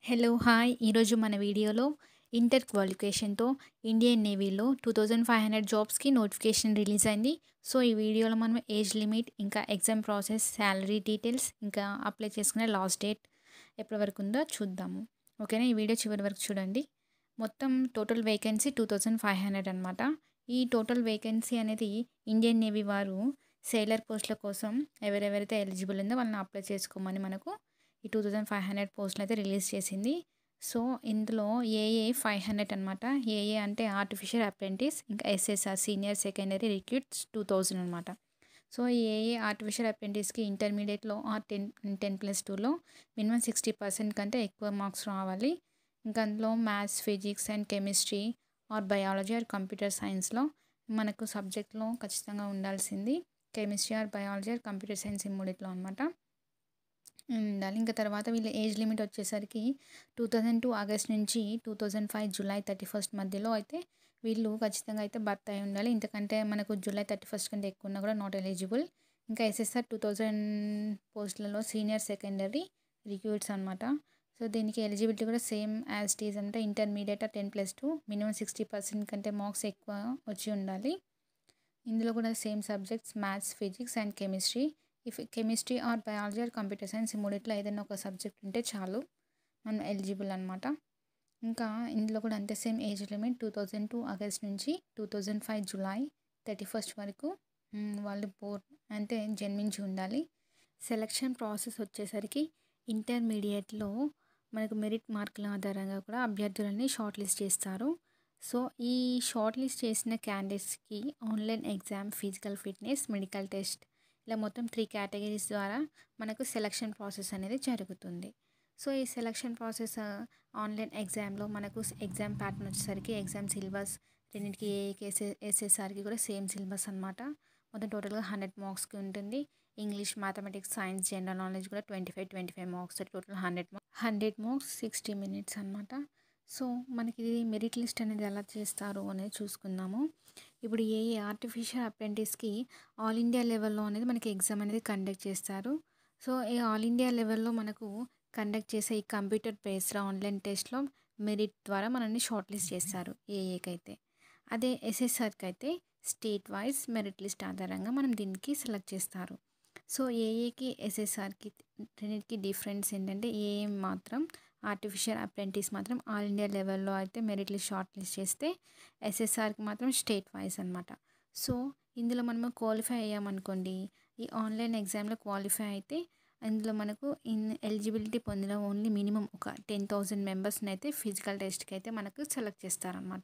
hello hi ఈరోజు మన వీడియోలో ఇంటర్ క్వాలిఫికేషన్తో ఇండియన్ నేవీలో టూ థౌజండ్ ఫైవ్ హండ్రెడ్ జాబ్స్కి నోటిఫికేషన్ రిలీజ్ అయింది సో ఈ వీడియోలో మనం ఏజ్ లిమిట్ ఇంకా ఎగ్జామ్ ప్రాసెస్ శాలరీ డీటెయిల్స్ ఇంకా అప్లై చేసుకునే లాస్ట్ డేట్ ఎప్పటి వరకు ఉందో చూద్దాము ఓకేనా ఈ వీడియో చివరి వరకు చూడండి మొత్తం total vacancy two thousand five hundred అనమాట ఈ టోటల్ వేకెన్సీ అనేది ఇండియన్ నేవీ వారు సేలర్ పోస్టుల కోసం ఎవరెవరైతే ఎలిజిబుల్ ఉందో వాళ్ళని అప్లై చేసుకోమని మనకు ఈ టూ థౌజండ్ ఫైవ్ హండ్రెడ్ పోస్టులు అయితే రిలీజ్ చేసింది సో ఇందులో ఏఏ ఫైవ్ హండ్రెడ్ అనమాట ఏఏ అంటే ఆర్టిఫిషియల్ అప్రెంటిస్ ఇంకా SSR senior secondary recruits two thousand అనమాట సో ఈ ఏఏ ఆర్టిఫిషియల్ అప్రెంటిస్కి ఇంటర్మీడియట్లో ఆర్ టెన్ టెన్ ప్లస్ టూలో మినిమం సిక్స్టీ పర్సెంట్ కంటే ఎక్కువ మార్క్స్ రావాలి ఇంకా అందులో maths physics and chemistry or biology or computer సైన్స్లో మనకు సబ్జెక్ట్లో ఖచ్చితంగా ఉండాల్సింది chemistry or biology or computer science ఈ మూడిట్లో అనమాట ఉండాలి ఇంకా తర్వాత వీళ్ళ ఏజ్ లిమిట్ వచ్చేసరికి టూ థౌజండ్ టూ ఆగస్ట్ నుంచి two thousand five July thirty first మధ్యలో అయితే వీళ్ళు ఖచ్చితంగా అయితే బర్త్ అయి ఉండాలి ఇంతకంటే మనకు జూలై థర్టీ ఫస్ట్ కంటే ఎక్కువ ఉన్నా కూడా నాట్ ఎలిజిబుల్ ఇంకా ఎస్ఎస్ఆర్ టూ థౌజండ్ పోస్టులలో సీనియర్ సెకండరీ రిక్రూట్స్ అనమాట సో దీనికి ఎలిజిబిలిటీ కూడా సేమ్ యాజ్ టీజ్ అంటే intermediate ten plus two minimum sixty percent కంటే మార్క్స్ ఎక్కువ వచ్చి ఉండాలి ఇందులో కూడా same subjects maths physics and chemistry if chemistry or biology or computer science ఈ మూడిట్లో ఏదైనా ఒక సబ్జెక్ట్ ఉంటే చాలు మనం ఎలిజిబుల్ అనమాట ఇంకా ఇందులో కూడా అంతే same age limit two thousand two August నుంచి two thousand five July thirty first వరకు వాళ్ళు బోర్ అంటే జన్మించి ఉండాలి సెలక్షన్ ప్రాసెస్ వచ్చేసరికి ఇంటర్మీడియట్లో మనకు మెరిట్ మార్కుల ఆధారంగా కూడా అభ్యర్థులని షార్ట్ లిస్ట్ చేస్తారు సో ఈ షార్ట్ లిస్ట్ చేసిన క్యాండిడేట్స్కి online exam physical fitness medical test ఇలా మొత్తం త్రీ కేటగిరీస్ ద్వారా మనకు సెలక్షన్ ప్రాసెస్ అనేది జరుగుతుంది సో ఈ సెలక్షన్ ప్రాసెస్ ఆన్లైన్ ఎగ్జామ్లో మనకు ఎగ్జామ్ ప్యాటర్న్ వచ్చేసరికి ఎగ్జామ్ సిలబస్ రెండింటికి ఏఏకి ఎస్ఎస్ఆర్కి కూడా సేమ్ సిలబస్ అనమాట మొత్తం టోటల్గా హండ్రెడ్ మార్క్స్కి ఉంటుంది English mathematics science general knowledge కూడా twenty five twenty five marks total hundred hundred marks sixty minutes అనమాట సో మనకి ఇది మెరిట్ లిస్ట్ అనేది ఎలా చేస్తారు అనేది చూసుకుందాము ఇప్పుడు ఏ ఆర్టిఫిషియల్ అప్రెంటిస్కి ఆల్ ఇండియా లెవెల్లో అనేది మనకి ఎగ్జామ్ అనేది కండక్ట్ చేస్తారు సో ఈ ఆల్ ఇండియా లెవెల్లో మనకు కండక్ట్ చేసే ఈ కంప్యూటర్ బేస్డ్ ఆన్లైన్ టెస్ట్లో మెరిట్ ద్వారా మనల్ని షార్ట్ లిస్ట్ చేస్తారు ఏఏకైతే అదే ఎస్ఎస్ఆర్కి అయితే స్టేట్ వైజ్ మెరిట్ లిస్ట్ ఆధారంగా మనం దీనికి సెలెక్ట్ చేస్తారు సో ఏఏకి ఎస్ఎస్ఆర్కి రెండింటికి డిఫరెన్స్ ఏంటంటే ఏఏ మాత్రం ఆర్టిఫిషియల్ అప్రెంటిస్ మాత్రం ఆల్ ఇండియా లెవెల్లో అయితే మెరిట్ లిస్ట్ షార్ట్ లిస్ట్ చేస్తే ఎస్ఎస్ఆర్కి మాత్రం స్టేట్ వైజ్ అనమాట సో ఇందులో మనము క్వాలిఫై అయ్యామనుకోండి ఈ ఆన్లైన్ ఎగ్జామ్లో క్వాలిఫై అయితే ఇందులో మనకు ఇన్ ఎలిజిబిలిటీ పొందిన ఓన్లీ మినిమం ఒక టెన్ థౌజండ్ మెంబర్స్ని అయితే ఫిజికల్ టెస్ట్కి అయితే మనకు సెలెక్ట్ చేస్తారనమాట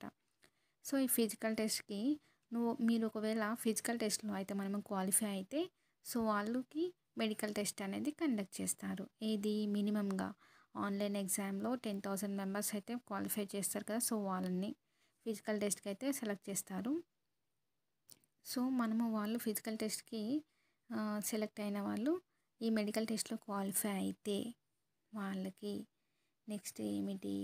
సో ఈ ఫిజికల్ టెస్ట్కి నువ్వు మీరు ఒకవేళ ఫిజికల్ టెస్ట్లో అయితే మనము క్వాలిఫై అయితే సో వాళ్ళకి మెడికల్ టెస్ట్ అనేది కండక్ట్ చేస్తారు ఇది మినిమంగా ఆన్లైన్ ఎగ్జామ్లో టెన్ థౌసండ్ మెంబర్స్ అయితే క్వాలిఫై చేస్తారు కదా సో వాళ్ళని ఫిజికల్ టెస్ట్కి అయితే సెలెక్ట్ చేస్తారు సో మనము వాళ్ళు ఫిజికల్ టెస్ట్కి సెలెక్ట్ అయిన వాళ్ళు ఈ మెడికల్ టెస్ట్లో క్వాలిఫై అయితే వాళ్ళకి నెక్స్ట్ ఏమిటి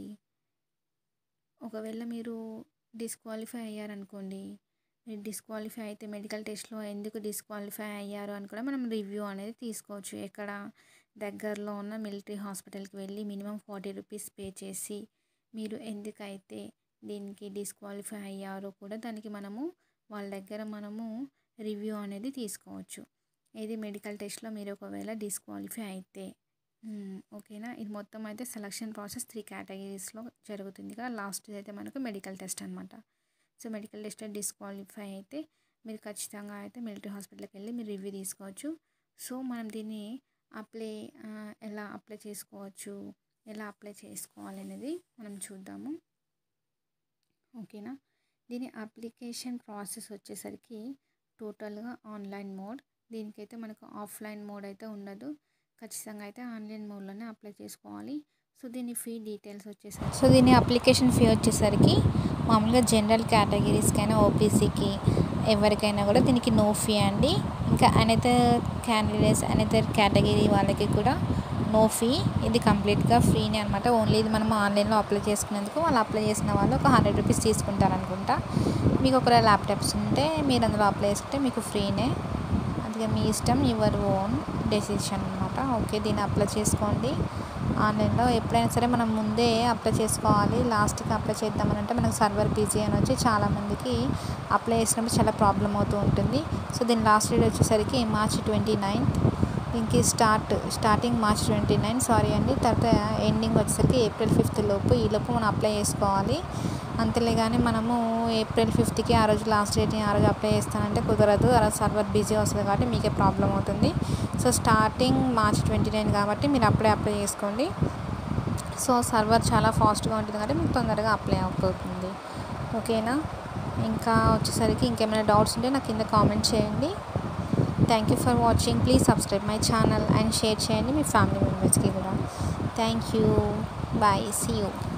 ఒకవేళ మీరు డిస్క్వాలిఫై అయ్యారనుకోండి మీరు డిస్క్వాలిఫై అయితే మెడికల్ టెస్ట్లో ఎందుకు డిస్క్వాలిఫై అయ్యారు అని కూడా మనం రివ్యూ అనేది తీసుకోవచ్చు ఎక్కడ దగ్గరలో ఉన్న మిలిటరీ హాస్పిటల్కి వెళ్ళి మినిమం ఫార్టీ రూపీస్ పే చేసి మీరు ఎందుకైతే దీనికి డిస్క్వాలిఫై అయ్యారో కూడా దానికి మనము వాళ్ళ దగ్గర మనము రివ్యూ అనేది తీసుకోవచ్చు ఇది మెడికల్ టెస్ట్లో మీరు ఒకవేళ డిస్క్వాలిఫై అయితే ఓకేనా ఇది మొత్తం అయితే సెలక్షన్ ప్రాసెస్ త్రీ కేటగిరీస్లో జరుగుతుంది కదా లాస్ట్ అయితే మనకు మెడికల్ టెస్ట్ అనమాట సో మెడికల్ టెస్ట్ డిస్క్వాలిఫై అయితే మీరు ఖచ్చితంగా అయితే మిలిటరీ హాస్పిటల్కి వెళ్ళి మీరు రివ్యూ తీసుకోవచ్చు సో మనం దీన్ని అప్లై ఎలా అప్లై చేసుకోవచ్చు ఎలా అప్లై చేసుకోవాలి అనేది మనం చూద్దాము ఓకేనా దీని అప్లికేషన్ ప్రాసెస్ వచ్చేసరికి టోటల్గా ఆన్లైన్ మోడ్ దీనికైతే మనకు ఆఫ్లైన్ మోడ్ అయితే ఉండదు ఖచ్చితంగా అయితే ఆన్లైన్ మోడ్లోనే అప్లై చేసుకోవాలి సో దీని ఫీ డీటెయిల్స్ వచ్చేసరికి సో దీని అప్లికేషన్ ఫీ వచ్చేసరికి మామూలుగా జనరల్ కేటగిరీస్కైనా ఓపీసీకి ఎవరికైనా కూడా దీనికి నో ఫీ అండి ఇంకా అనదర్ క్యాండిడేట్స్ అనదర్ కేటగిరీ వాళ్ళకి కూడా నో ఫీ ఇది కంప్లీట్గా ఫ్రీనే అనమాట ఓన్లీ ఇది మనం ఆన్లైన్లో అప్లై చేసుకునేందుకు వాళ్ళు అప్లై చేసిన వాళ్ళు ఒక హండ్రెడ్ రూపీస్ తీసుకుంటారు అనుకుంటా మీకు ఒక ల్యాప్టాప్స్ ఉంటే మీరు అందులో అప్లై చేసుకుంటే మీకు ఫ్రీనే అది మీ ఇష్టం యువర్ ఓన్ డెసిషన్ అనమాట ఓకే దీన్ని అప్లై చేసుకోండి ఆన్లైన్లో ఎప్పుడైనా సరే మనం ముందే అప్లై చేసుకోవాలి లాస్ట్కి అప్లై చేద్దామని అంటే మనకు సర్వర్ బిజీ అని వచ్చి చాలామందికి అప్లై చేసినప్పుడు చాలా ప్రాబ్లం అవుతూ ఉంటుంది సో దీని లాస్ట్ డేట్ వచ్చేసరికి మార్చ్ ట్వంటీ నైన్త్ దీనికి start starting March twenty nine sorry అండి తర్వాత ఎండింగ్ వచ్చేసరికి ఏప్రిల్ ఫిఫ్త్ లోపు ఈ లోపు మనం అప్లై చేసుకోవాలి అంతేలే కానీ మనము ఏప్రిల్ ఫిఫ్త్కి ఆ రోజు లాస్ట్ డేట్ని ఆ రోజు అప్లై చేస్తానంటే కుదరదు ఆ రోజు సర్వర్ బిజీ వస్తుంది కాబట్టి మీకే ప్రాబ్లం అవుతుంది so starting March twenty nine కాబట్టి మీరు అప్పుడే అప్లై చేసుకోండి సో సర్వర్ చాలా ఫాస్ట్గా ఉంటుంది కాబట్టి మీకు తొందరగా అప్లై అయిపోతుంది ఓకేనా ఇంకా వచ్చేసరికి ఇంకేమైనా డౌట్స్ ఉంటే నాకు కింద కామెంట్ చేయండి thank you for watching please subscribe my channel and share చేయండి మీ ఫ్యామిలీ మెంబర్స్కి కూడా thank you bye see you